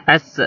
الس...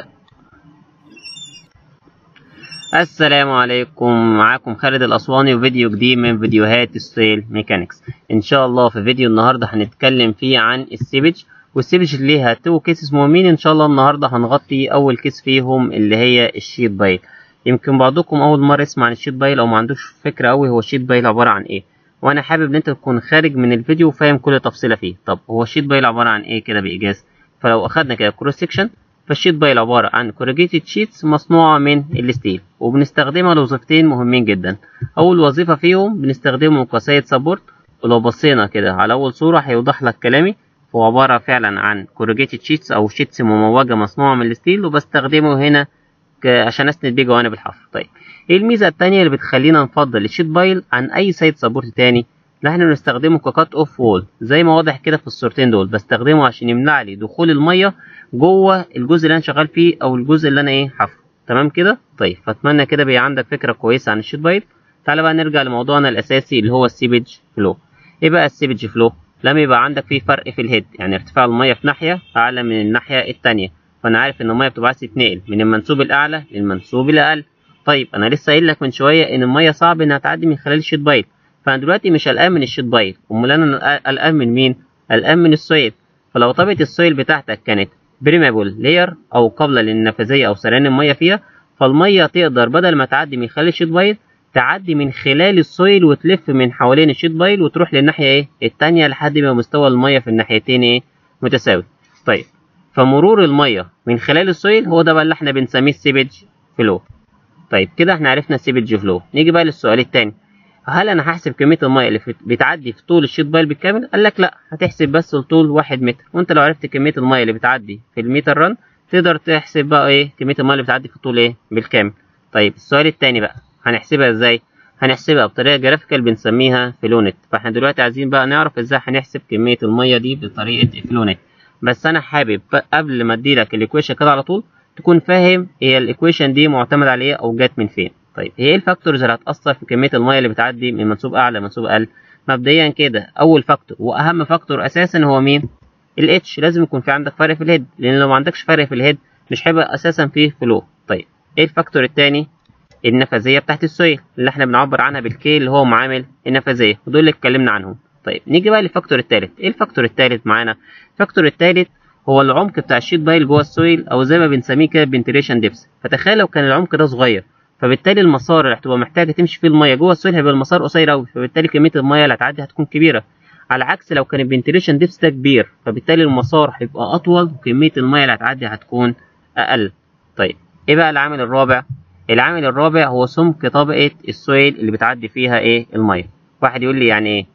السلام عليكم معاكم خالد الأسواني وفيديو جديد من فيديوهات السيل ميكانيكس إن شاء الله في فيديو النهاردة هنتكلم فيه عن السيبج والسيبج ليها تو كيسز مهمين إن شاء الله النهاردة هنغطي أول كيس فيهم اللي هي الشيت بايل يمكن بعضكم أول مرة يسمع عن الشيت بايل أو ما عندوش فكرة أوي هو الشيت بايل عبارة عن إيه وأنا حابب إن أنت تكون خارج من الفيديو وفاهم كل تفصيلة فيه طب هو الشيت بايل عبارة عن إيه كده بإيجاز فلو أخدنا كده كروس سيكشن فالشيت بايل عبارة عن كورجيتد شيتس مصنوعة من الستيل وبنستخدمها لوظيفتين مهمين جدا أول وظيفة فيهم بنستخدمه كسايد سبورت ولو بصينا كده على أول صورة هيوضح لك كلامي هو عبارة فعلا عن كورجيتد شيتس أو شيتس مموجة مصنوعة من الستيل وبستخدمه هنا عشان أسند بيه جوانب الحفر طيب إيه الميزة التانية اللي بتخلينا نفضل الشيت بايل عن أي سايد سبورت تاني اللي احنا بنستخدمه ككات اوف وول زي ما واضح كده في الصورتين دول بستخدمه عشان يمنع لي دخول الميه جوه الجزء اللي انا شغال فيه او الجزء اللي انا ايه حفره تمام كده طيب فاتمنى كده بقى عندك فكره كويسه عن الشيت بايل تعالى بقى نرجع لموضوعنا الاساسي اللي هو السيبج فلو ايه بقى السيبج فلو لما يبقى عندك فيه فرق في الهيد يعني ارتفاع الميه في ناحيه اعلى من الناحيه التانية فانا عارف ان الميه بتبقى عايز تتنقل من المنسوب الاعلى للمنسوب الاقل طيب انا لسه قايل لك من شويه ان الميه صعب انها تعدي من خلال الشيت بايل فانا دلوقتي مش قلقان من الشيت بايل امال انا قلقان من مين قلقان من السويل فلو طبقه السويل بتاعتك كانت بريمابل لاير او قابله للنفاذيه او سريان الميه فيها فالميه تقدر بدل ما تعدي من خلال الشيت بايل تعدي من خلال السويل وتلف من حوالين الشيت بايل وتروح للناحيه ايه التانية لحد ما مستوى الميه في الناحيتين ايه متساوي طيب فمرور الميه من خلال السويل هو ده بقى اللي احنا بنسميه السيبج فلو طيب كده احنا عرفنا السيبج فلو نيجي بقى للسؤال التاني هل انا هحسب كميه الميه اللي بتعدي في طول الشيت بايل بالكامل قال لك لا هتحسب بس الطول واحد متر وانت لو عرفت كميه الميه اللي بتعدي في المتر رن تقدر تحسب بقى ايه كميه الميه اللي بتعدي في الطول ايه بالكامل طيب السؤال التاني بقى هنحسبها ازاي هنحسبها بطريقه جرافيكال بنسميها فلونت فاحنا دلوقتي عايزين بقى نعرف ازاي هنحسب كميه الميه دي بطريقه فلونت بس انا حابب قبل ما اديلك الايكويشن كده على طول تكون فاهم هي الايكويشن دي معتمد على ايه او جت من فين طيب هي ايه الفاكتورز اللي هتأثر في كمية المية اللي بتعدي من منسوب أعلى لمنسوب أقل؟ مبدئيا كده أول فاكتور وأهم فاكتور أساسا هو مين؟ الاتش لازم يكون في عندك فرق في الهيد لأن لو ما عندكش فرق في الهيد مش هيبقى أساسا فيه فلو طيب ايه الفاكتور التاني؟ النفاذية بتاعت السويل اللي احنا بنعبر عنها بالكي اللي هو معامل النفاذية ودول اللي اتكلمنا عنهم طيب نيجي بقى للفاكتور التالت ايه الفاكتور التالت معانا؟ الفاكتور التالت هو العمق بتاع الشيت بايل جوه السويل او زي ما بنسميه كده بنتريشن ديبس فتخيل لو كان العمق ده صغير فبالتالي المسار اللي هتبقى محتاجه تمشي فيه الميه جوه السويل هيبقى المسار قصير قوي فبالتالي كميه الميه اللي هتعدي هتكون كبيره على عكس لو كان الفنتيليشن ديبس ده كبير فبالتالي المسار هيبقى اطول وكميه الميه اللي هتعدي هتكون اقل طيب ايه بقى العامل الرابع العامل الرابع هو سمك طبقه السويل اللي بتعدي فيها ايه الميه واحد يقول لي يعني ايه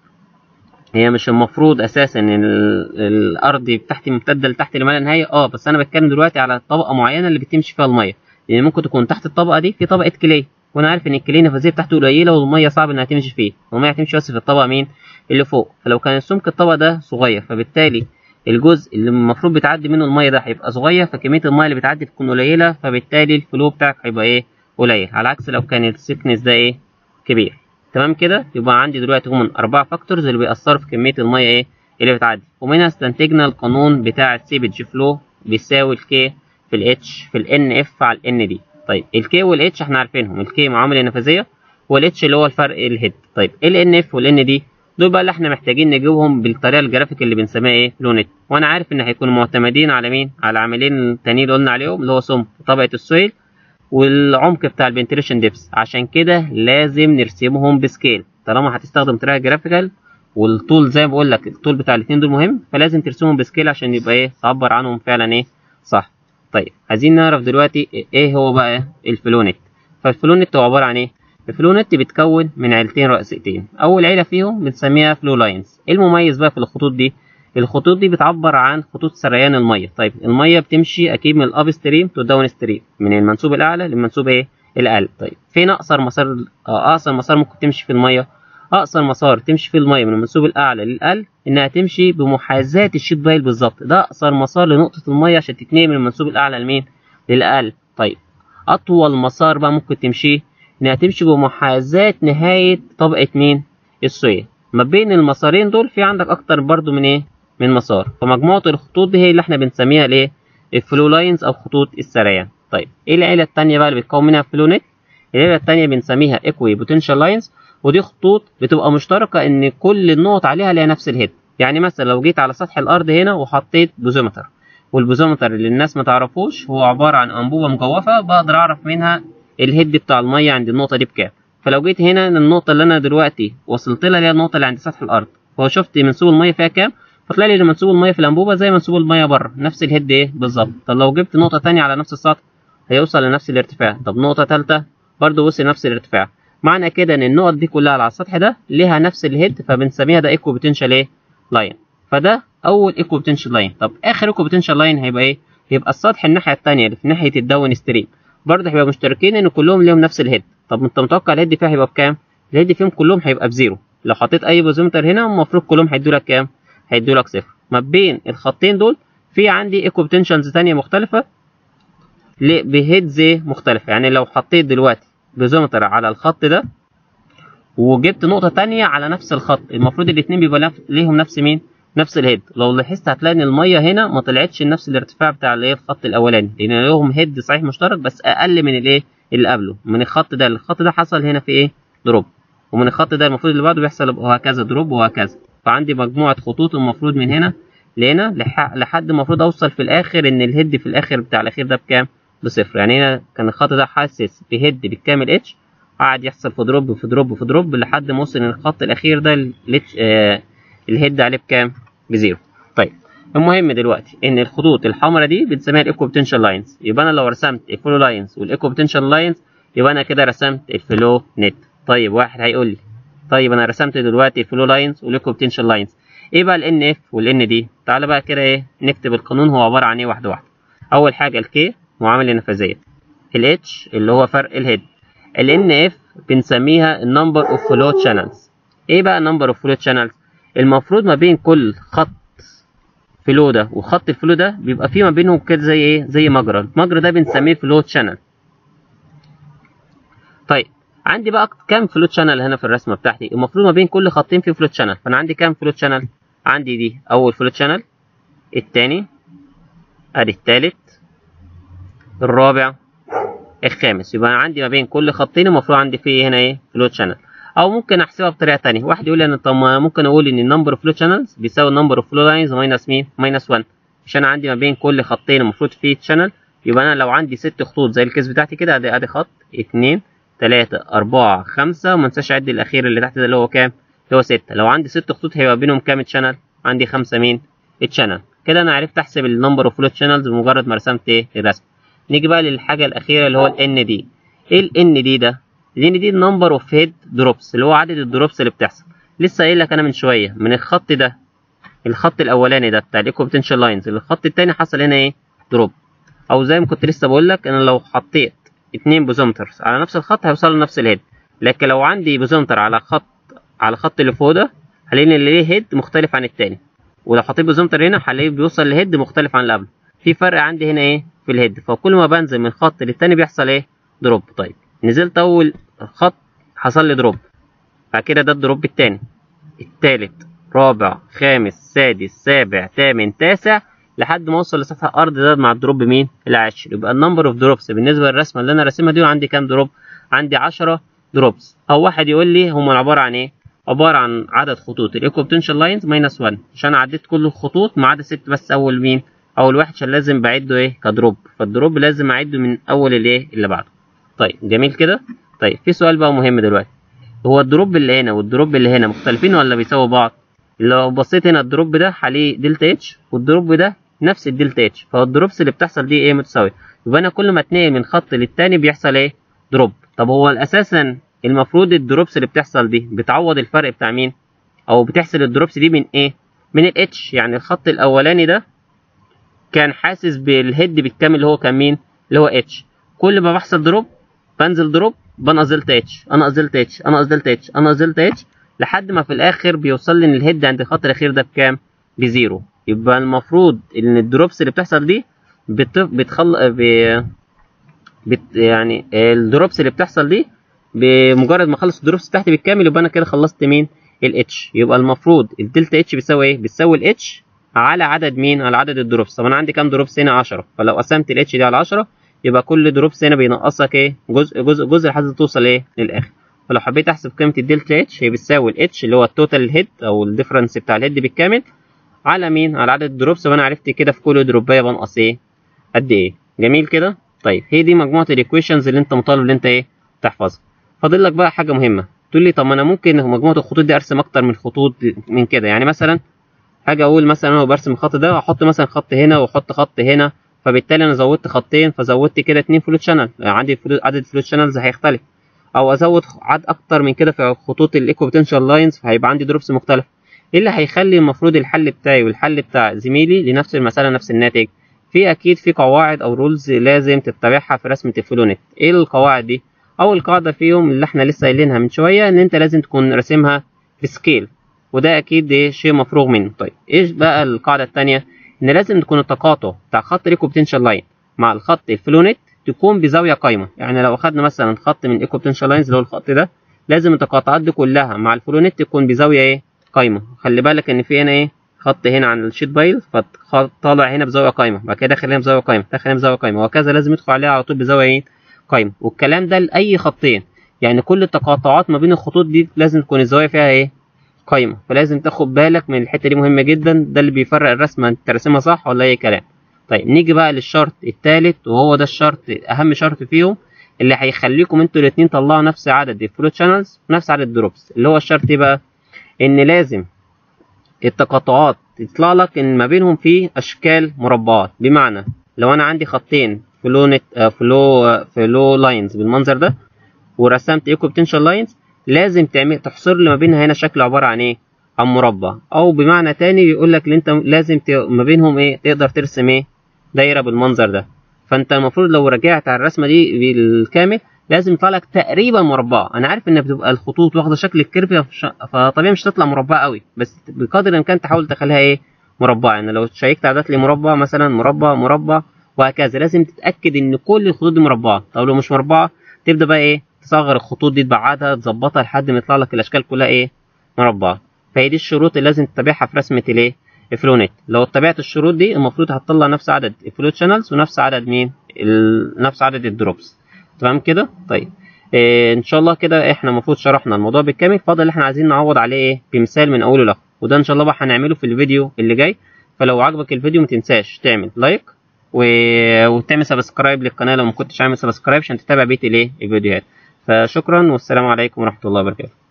هي مش المفروض اساسا ان الارض تحت ممتده لتحت لما لا نهايه اه بس انا بتكلم دلوقتي على طبقه معينه اللي بتمشي فيها الميه لان ممكن تكون تحت الطبقه دي في طبقه كلي وانا عارف ان الكلي النفاذيه بتاعته قليله والميه صعب انها تمشي فيه والميه هتمشي بس في الطبقه مين اللي فوق فلو كان سمك الطبقه ده صغير فبالتالي الجزء اللي المفروض بتعدي منه الميه ده هيبقى صغير فكميه الميه اللي بتعدي تكون قليله فبالتالي الفلو بتاعك هيبقى ايه قليل على عكس لو كان السكنس ده ايه كبير تمام كده يبقى عندي دلوقتي هم اربع فاكتورز اللي بيأثروا في كميه الميه ايه اللي بتعدي ومنها استنتجنا القانون بتاع السيبج فلو بيساوي الكي في الاتش في الان اف على الان دي طيب الكي والاتش احنا عارفينهم الكي معامل النفاذيه والاتش اللي هو الفرق الهيد طيب ال ان اف والان دي دول بقى اللي احنا محتاجين نجيبهم بالطريقه الجرافيك اللي بنسميها ايه فلونت وانا عارف ان هيكونوا معتمدين على مين على عاملين التانيين اللي قلنا عليهم اللي هو سمك طبقه السويل والعمق بتاع البنتريشن ديبس عشان كده لازم نرسمهم بسكيل طالما هتستخدم طريقه جرافيكال والطول زي ما بقول لك الطول بتاع الاثنين دول مهم فلازم ترسمهم بسكيل عشان يبقى ايه تعبر عنهم فعلا ايه صح طيب عايزين نعرف دلوقتي ايه هو بقى الفلونت فالفلونت هو عباره عن ايه الفلونت بتكون من عيلتين رئيسيتين اول عيله فيهم بنسميها فلو لاينز ايه المميز بقى في الخطوط دي الخطوط دي بتعبر عن خطوط سريان الميه طيب الميه بتمشي اكيد من الاب ستريم تو داون ستريم من المنسوب الاعلى للمنسوب ايه الاقل طيب فين اقصر مسار آه اقصر مسار ممكن تمشي في الميه اقصر مسار تمشي في الميه من المنسوب الاعلى للاقل انها تمشي بمحاذاه الشيت بايل بالظبط ده اقصر مسار لنقطه الميه عشان تتنقل من المنسوب الاعلى لمين للاقل طيب اطول مسار بقى ممكن تمشيه انها تمشي بمحاذاه نهايه طبقه مين السويل ما بين المسارين دول في عندك اكتر برضو من ايه من مسار فمجموعه الخطوط دي هي اللي احنا بنسميها الايه الفلو لاينز او خطوط السريان طيب ايه العيله الثانيه بقى اللي بتكون منها فلو نت العيله الثانيه بنسميها ايكوي بوتنشال لاينز ودي خطوط بتبقى مشتركه ان كل النقط عليها ليها نفس الهيد يعني مثلا لو جيت على سطح الارض هنا وحطيت بوزومتر والبوزومتر اللي الناس ما تعرفوش هو عباره عن انبوبه مجوفه بقدر اعرف منها الهيد بتاع الميه عند النقطه دي بكام فلو جيت هنا النقطه اللي انا دلوقتي وصلت لها اللي هي النقطه اللي عند سطح الارض فهو شفت منسوب الميه فيها كام فتلاقي لي منسوب الميه في الانبوبه زي منسوب الميه بره نفس الهيد ايه بالظبط طب لو جبت نقطه تانية على نفس السطح هيوصل لنفس الارتفاع طب نقطه ثالثه برضه وصل نفس الارتفاع معنى كده ان النقط دي كلها على السطح ده ليها نفس الهيد فبنسميها ده ايكو بوتنشال ايه لاين فده اول ايكو بوتنشال لاين طب اخر ايكو بوتنشال لاين هيبقى ايه يبقى السطح الناحيه الثانيه اللي في ناحيه الداون ستريم برضه هيبقى مشتركين ان كلهم ليهم نفس الهيد طب انت متوقع الهيد فيها هيبقى بكام الهيد فيهم كلهم هيبقى بزيرو لو حطيت اي بوزيمتر هنا المفروض كلهم هيدوا لك كام هيدوا لك صفر ما بين الخطين دول في عندي ايكو بوتنشالز ثانيه مختلفه بهيدز مختلفه يعني لو حطيت دلوقتي بوزيمتر على الخط ده وجبت نقطه ثانيه على نفس الخط المفروض الاثنين بيبقى ليهم نفس مين نفس الهيد لو لاحظت هتلاقي ان الميه هنا ما طلعتش نفس الارتفاع بتاع الايه الخط الاولاني لان لهم هيد صحيح مشترك بس اقل من الايه اللي قبله من الخط ده الخط ده حصل هنا في ايه دروب ومن الخط ده المفروض اللي بعده بيحصل وهكذا دروب وهكذا فعندي مجموعه خطوط المفروض من هنا لهنا لحد المفروض اوصل في الاخر ان الهيد في الاخر بتاع الاخير ده بكام بصفر يعني هنا كان الخط ده حاسس بهيد بالكامل اتش قعد يحصل في دروب في دروب في دروب لحد ما وصل ان الخط الاخير ده الاتش آه الهيد عليه بكام بزيرو طيب المهم دلوقتي ان الخطوط الحمراء دي بنسميها الايكو بوتنشال لاينز يبقى انا لو رسمت الفلو لاينز والايكو بوتنشال لاينز يبقى انا كده رسمت الفلو نت طيب واحد هيقول لي طيب انا رسمت دلوقتي الفلو لاينز والايكو بوتنشال لاينز ايه بقى الان اف والان دي تعالى بقى كده ايه نكتب القانون هو عباره عن ايه واحده واحده اول حاجه الكي معامل النفاذيه الاتش اللي هو فرق الهيد الان اف بنسميها النمبر اوف فلو شانلز ايه بقى النمبر اوف فلو شانلز المفروض ما بين كل خط فلو ده وخط الفلو ده بيبقى فيه ما بينهم كده زي ايه زي مجرى المجرى ده بنسميه فلو شانل طيب عندي بقى كام فلوت شانل هنا في الرسمه بتاعتي المفروض ما بين كل خطين في فلوت شانل فانا عندي كام فلوت شانل عندي دي اول فلوت شانل التاني ادي التالت الرابع الخامس يبقى عندي ما بين كل خطين المفروض عندي فيه هنا ايه فلوت شانل او ممكن احسبها بطريقه تانية واحد يقول لي انا طب ممكن اقول ان النمبر اوف فلوت شانلز بيساوي النمبر اوف فلو لاينز ماينس مين ماينس 1 عشان عندي ما بين كل خطين المفروض فيه شانل يبقى انا لو عندي ست خطوط زي الكيس بتاعتي كده ادي ادي خط اتنين تلاتة أربعة خمسة وما انساش أعد الأخير اللي تحت ده اللي هو كام؟ اللي هو ستة لو عندي ست خطوط هيبقى بينهم كام تشانل؟ عندي خمسة مين؟ تشانل كده أنا عرفت أحسب النمبر اوف فلوت شانلز بمجرد ما رسمت إيه؟ الرسم نيجي بقى للحاجة الأخيرة اللي هو ال N دي إيه ال N دي ده؟ ال N دي النمبر اوف هيد دروبس اللي هو عدد الدروبس اللي بتحصل لسه قايل لك أنا من شوية من الخط ده الخط الأولاني ده بتاع الإيكو بوتنشال لاينز الخط التاني حصل هنا إيه؟ دروب أو زي ما كنت لسه بقول لك أنا لو حطيت اتنين بوزومترز على نفس الخط هيوصلوا لنفس الهيد لكن لو عندي بوزومتر على خط على الخط اللي فوق ده هلاقي اللي ليه هيد مختلف عن التاني ولو حطيت بوزومتر هنا هلاقيه بيوصل لهيد مختلف عن اللي قبله في فرق عندي هنا ايه في الهيد فكل ما بنزل من خط للتاني بيحصل ايه دروب طيب نزلت اول خط حصل لي دروب بعد كده ده الدروب التاني التالت رابع خامس سادس سابع تامن تاسع لحد ما اوصل لسطح الارض ده مع الدروب مين العاشر يبقى النمبر اوف دروبس بالنسبه للرسمه اللي انا راسمها دي عندي كام دروب عندي 10 دروبس او واحد يقول لي هم عباره عن ايه عباره عن عدد خطوط الايكو بوتنشال لاينز ماينس 1 عشان عديت كل الخطوط ما عدا ست بس اول مين اول واحد عشان لازم بعده ايه كدروب فالدروب لازم اعده من اول الايه اللي بعده طيب جميل كده طيب في سؤال بقى مهم دلوقتي هو الدروب اللي هنا والدروب اللي هنا مختلفين ولا بيساووا بعض لو بصيت هنا الدروب ده عليه دلتا اتش والدروب ده نفس الدلتا اتش فهو الدروبس اللي بتحصل دي ايه متساويه يبقى انا كل ما اتنقل من خط للتاني بيحصل ايه دروب طب هو اساسا المفروض الدروبس اللي بتحصل دي بتعوض الفرق بتاع مين او بتحسب الدروبس دي من ايه من الاتش يعني الخط الاولاني ده كان حاسس بالهيد بالكامل اللي هو كان مين اللي هو اتش كل ما بحصل دروب بنزل دروب بنقص دلتا اتش انقص دلتا اتش انقص دلتا اتش انقص دلتا اتش لحد ما في الاخر بيوصل لي ان الهيد عند الخط الاخير ده بكام بزيرو يبقى المفروض ان الدروبس اللي بتحصل دي بت... بتخل ب... بت... يعني الدروبس اللي بتحصل دي بمجرد ما اخلص الدروبس بتاعتي بالكامل يبقى انا كده خلصت مين الاتش يبقى المفروض الدلتا اتش بيساوي ايه بتساوي الاتش على عدد مين على عدد الدروبس طب انا عندي كام دروبس هنا 10 فلو قسمت الاتش دي على 10 يبقى كل دروبس هنا بينقصك ايه جزء جزء جزء لحد ما توصل ايه للاخر فلو حبيت احسب قيمه الدلتا اتش هي بتساوي الاتش اللي هو التوتال هيد او الديفرنس بتاع الهيد بالكامل على مين على عدد الدروبس وانا عرفت كده في كل دروبايه بنقص ايه قد ايه جميل كده طيب هي دي مجموعه الايكويشنز اللي انت مطالب ان انت ايه تحفظها فاضل لك بقى حاجه مهمه تقول لي طب ما انا ممكن مجموعه الخطوط دي ارسم اكتر من خطوط من كده يعني مثلا هاجي اقول مثلا انا برسم الخط ده واحط مثلا خط هنا واحط خط هنا فبالتالي انا زودت خطين فزودت كده اتنين فلوت شانل يعني عندي فلوت عدد الفلوت شانلز هيختلف او ازود عدد اكتر من كده في خطوط الايكو بوتنشال لاينز فهيبقى عندي دروبس مختلفه ايه اللي هيخلي المفروض الحل بتاعي والحل بتاع زميلي لنفس المساله نفس الناتج في اكيد في قواعد او رولز لازم تتبعها في رسمه الفلونت ايه القواعد دي اول قاعده فيهم اللي احنا لسه قايلينها من شويه ان انت لازم تكون راسمها في سكيل وده اكيد ايه شيء مفروغ منه طيب ايش بقى القاعده الثانيه ان لازم تكون التقاطع بتاع خط الايكو بوتنشال لاين مع الخط الفلونت تكون بزاويه قايمه يعني لو اخدنا مثلا خط من الايكو بوتنشال لاينز اللي هو الخط ده لازم التقاطعات دي كلها مع الفلونت تكون بزاويه ايه قايمه خلي بالك ان في هنا ايه خط هنا عن الشيت بايل فخط طالع هنا بزاويه قايمه بعد كده داخل هنا بزاويه قايمه داخل هنا بزاويه قايمه وهكذا لازم يدخل عليها على طول بزاويه ايه قايمه والكلام ده لاي خطين يعني كل التقاطعات ما بين الخطوط دي لازم تكون الزاويه فيها ايه قايمه فلازم تاخد بالك من الحته دي مهمه جدا ده اللي بيفرق الرسمه انت راسمها صح ولا اي كلام طيب نيجي بقى للشرط الثالث وهو ده الشرط اهم شرط فيهم اللي هيخليكم انتوا الاثنين تطلعوا نفس عدد الفلوت شانلز ونفس عدد الدروبس اللي هو الشرط ايه بقى ان لازم التقاطعات تطلع لك ان ما بينهم في اشكال مربعات بمعنى لو انا عندي خطين فلو نت فلو فلو لاينز بالمنظر ده ورسمت ايكو بوتنشال لاينز لازم تعمل تحصر لي ما بينها هنا شكل عباره عن ايه عن مربع او بمعنى تاني بيقول لك ان انت لازم ت... ما بينهم ايه تقدر ترسم ايه دايره بالمنظر ده فانت المفروض لو رجعت على الرسمه دي بالكامل لازم يطلع لك تقريبا مربع انا عارف ان بتبقى الخطوط واخده شكل الكيرف فطبيعي مش هتطلع مربع قوي بس بقدر الامكان تحاول تخليها ايه مربع يعني لو شيكت عدد لي مربع مثلا مربع مربع وهكذا لازم تتاكد ان كل الخطوط دي مربعه طب لو مش مربعه تبدا بقى ايه تصغر الخطوط دي تبعدها تظبطها لحد ما يطلع لك الاشكال كلها ايه مربعه فهي دي الشروط اللي لازم تتبعها في رسمه الايه الفلونت لو اتبعت الشروط دي المفروض هتطلع نفس عدد الفلوت شانلز ونفس عدد مين ال... نفس عدد الدروبس تمام كده طيب إيه ان شاء الله كده احنا المفروض شرحنا الموضوع بالكامل فاضل اللي احنا عايزين نعوض عليه ايه بمثال من اوله لاخره وده ان شاء الله بقى هنعمله في الفيديو اللي جاي فلو عجبك الفيديو ما تنساش تعمل لايك و... وتعمل سبسكرايب للقناه لو ما كنتش عامل سبسكرايب عشان تتابع بقيه الايه الفيديوهات فشكرا والسلام عليكم ورحمه الله وبركاته